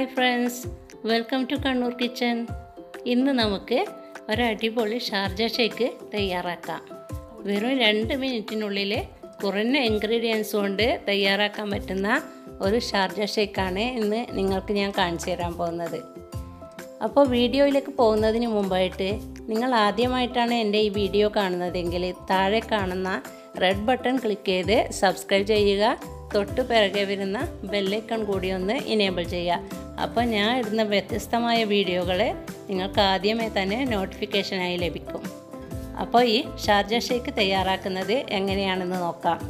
friends welcome to Kannur kitchen ഇന്ന് നമുക്ക് ഒരടിപൊളി Sharjah shake തയ്യാറാക്കാം വെറും രണ്ട് മിനിറ്റിനുള്ളിൽ കുറഞ്ഞ ഇൻഗ്രീഡിയൻസ് കൊണ്ട് തയ്യാറാക്കാൻ പറ്റുന്ന ഒരു ഷാർജ ഷേക്കാണ് ഇന്ന് നിങ്ങൾക്ക് ഞാൻ കാണിച്ചു തരാൻ പോകുന്നത് അപ്പോൾ വീഡിയോയിലേക്ക് പോകുന്നതിന് മുമ്പായിട്ട് നിങ്ങൾ ആദ്യമായിട്ടാണ് എൻ്റെ ഈ വീഡിയോ കാണുന്നതെങ്കിൽ താഴെ കാണുന്ന റെഡ് ബട്ടൺ ക്ലിക്ക് ചെയ്ത് സബ്സ്ക്രൈബ് ചെയ്യുക തൊട്ട് പിറകെ വരുന്ന ബെല്ലൈക്കൺ കൂടി ഒന്ന് ഇനേബിൾ ചെയ്യുക അപ്പോൾ ഞാൻ ഇടുന്ന വ്യത്യസ്തമായ വീഡിയോകൾ നിങ്ങൾക്ക് ആദ്യമേ തന്നെ നോട്ടിഫിക്കേഷനായി ലഭിക്കും അപ്പോൾ ഈ ഷാർജ ഷേക്ക് തയ്യാറാക്കുന്നത് എങ്ങനെയാണെന്ന് നോക്കാം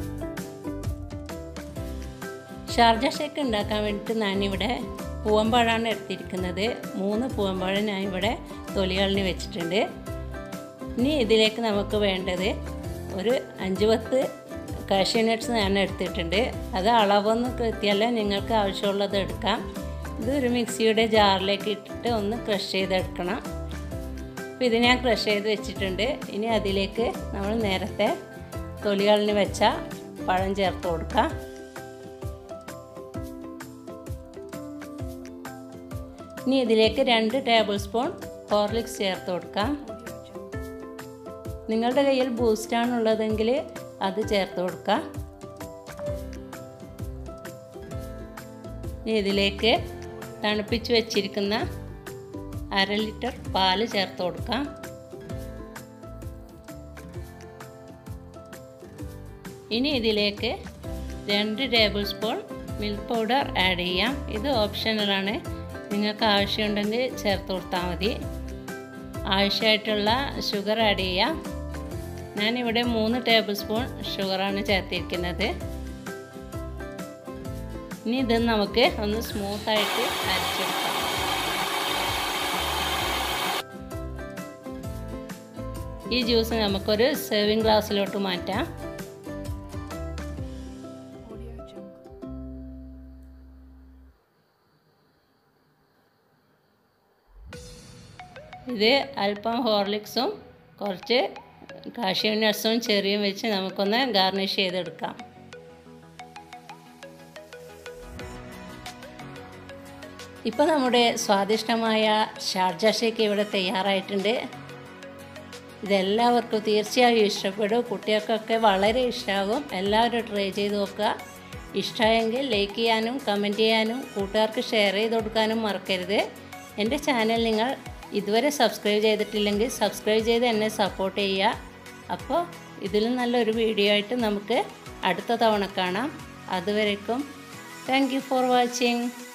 ഷാർജ ഷേക്ക് ഉണ്ടാക്കാൻ വേണ്ടിയിട്ട് ഞാനിവിടെ പൂവമ്പഴമാണ് എടുത്തിരിക്കുന്നത് മൂന്ന് പൂവമ്പഴം ഞാൻ ഇവിടെ തൊലികളിന് വെച്ചിട്ടുണ്ട് ഇനി ഇതിലേക്ക് നമുക്ക് വേണ്ടത് ഒരു അഞ്ച് പത്ത് കാഷ്യൂ നട്ട്സ് ഞാൻ എടുത്തിട്ടുണ്ട് അത് അളവൊന്നും കൃത്യമല്ല നിങ്ങൾക്ക് ആവശ്യമുള്ളത് എടുക്കാം ഇത് ഒരു മിക്സിയുടെ ജാറിലേക്ക് ഇട്ടിട്ട് ഒന്ന് ക്രഷ് ചെയ്തെടുക്കണം അപ്പോൾ ഇത് ഞാൻ ക്രഷ് ചെയ്ത് വെച്ചിട്ടുണ്ട് ഇനി അതിലേക്ക് നമ്മൾ നേരത്തെ തൊലികളിന് വെച്ച പഴം ചേർത്ത് കൊടുക്കാം ഇനി ഇതിലേക്ക് രണ്ട് ടേബിൾ സ്പൂൺ ഹോർലിക്സ് ചേർത്ത് കൊടുക്കാം നിങ്ങളുടെ കയ്യിൽ ബൂസ്റ്റാണ് ഉള്ളതെങ്കിൽ അത് ചേർത്ത് കൊടുക്കാം ഇനി ഇതിലേക്ക് തണുപ്പിച്ച് വെച്ചിരിക്കുന്ന അര ലിറ്റർ പാല് ചേർത്ത് കൊടുക്കാം ഇനി ഇതിലേക്ക് രണ്ട് tablespoon milk powder add ചെയ്യാം ഇത് ഓപ്ഷണലാണ് നിങ്ങൾക്ക് ആവശ്യമുണ്ടെങ്കിൽ ചേർത്ത് കൊടുത്താൽ മതി ആവശ്യമായിട്ടുള്ള ഷുഗർ ആഡ് ചെയ്യാം ഞാനിവിടെ മൂന്ന് ടേബിൾ സ്പൂൺ ഷുഗറാണ് ചേർത്തിരിക്കുന്നത് ഇനി ഇത് നമുക്ക് ഒന്ന് സ്മൂത്തായിട്ട് അരച്ചെടുക്കാം ഈ ജ്യൂസ് നമുക്കൊരു സെർവിങ് ഗ്ലാസ്സിലോട്ട് മാറ്റാം ഇത് അല്പം ഹോർലിക്സും കുറച്ച് കാഷ്യൂ നട്ട്സും ചെറിയും വെച്ച് നമുക്കൊന്ന് ഗാർണിഷ് ചെയ്തെടുക്കാം ഇപ്പോൾ നമ്മുടെ സ്വാദിഷ്ടമായ ഷാർജ ഷേക്ക് ഇവിടെ തയ്യാറായിട്ടുണ്ട് ഇതെല്ലാവർക്കും തീർച്ചയായും ഇഷ്ടപ്പെടും കുട്ടികൾക്കൊക്കെ വളരെ ഇഷ്ടമാകും എല്ലാവരും ട്രൈ ചെയ്ത് നോക്കുക ഇഷ്ടമായെങ്കിൽ ലൈക്ക് ചെയ്യാനും കമൻറ്റ് ചെയ്യാനും കൂട്ടുകാർക്ക് ഷെയർ ചെയ്ത് കൊടുക്കാനും മറക്കരുത് എൻ്റെ ചാനൽ നിങ്ങൾ ഇതുവരെ സബ്സ്ക്രൈബ് ചെയ്തിട്ടില്ലെങ്കിൽ സബ്സ്ക്രൈബ് ചെയ്ത് എന്നെ സപ്പോർട്ട് ചെയ്യുക അപ്പോൾ ഇതിലും നല്ലൊരു വീഡിയോ ആയിട്ട് നമുക്ക് അടുത്ത തവണ കാണാം അതുവരേക്കും താങ്ക് യു ഫോർ വാച്ചിങ്